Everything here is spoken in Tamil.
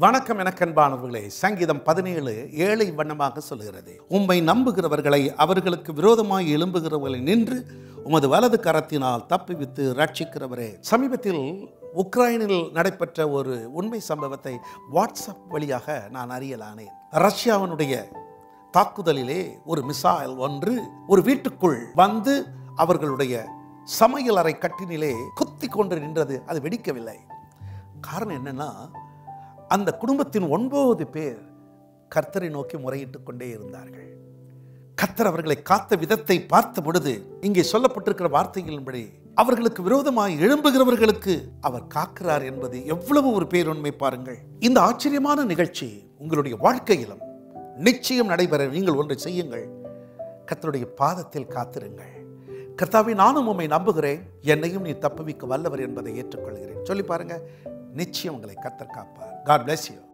வணக்கம் எனக்கன்பானவர்களே சங்கீதம் பதினேழு ஏழை வண்ணமாக சொல்லுகிறது உம்மை நம்புகிறவர்களை அவர்களுக்கு விரோதமாய் எழும்புகிறவர்களை நின்று உமது வலது கரத்தினால் தப்புவித்து ரட்சிக்கிறவரே சமீபத்தில் உக்ரைனில் நடைபெற்ற ஒரு உண்மை சம்பவத்தை வாட்ஸ்அப் வழியாக நான் அறியலானேன் ரஷ்யாவினுடைய தாக்குதலிலே ஒரு மிசைல் ஒன்று ஒரு வீட்டுக்குள் வந்து அவர்களுடைய சமையல் அறை கட்டினிலே குத்தி கொண்டு நின்றது அது வெடிக்கவில்லை காரணம் என்னன்னா அந்த குடும்பத்தின் ஒன்பது பேர் கர்த்தரை நோக்கி முறையிட்டுக் கொண்டே இருந்தார்கள் கர்த்தர் அவர்களை காத்த விதத்தை பார்த்த பொழுது இங்கே சொல்லப்பட்டிருக்கிற வார்த்தைகளின்படி அவர்களுக்கு விரோதமாய் எழும்புகிறவர்களுக்கு அவர் காக்கிறார் என்பது எவ்வளவு ஒரு பேருண்மை பாருங்கள் இந்த ஆச்சரியமான நிகழ்ச்சி உங்களுடைய வாழ்க்கையிலும் நிச்சயம் நடைபெற நீங்கள் ஒன்றை செய்யுங்கள் கர்த்தருடைய பாதத்தில் காத்திருங்கள் கர்த்தாவை நானும் உம்மை நம்புகிறேன் என்னையும் நீ தப்புவிக்க வல்லவர் என்பதை ஏற்றுக்கொள்கிறேன் சொல்லி பாருங்க நிச்சயம் உங்களை கர்த்தர் காப்பார் காட் bless you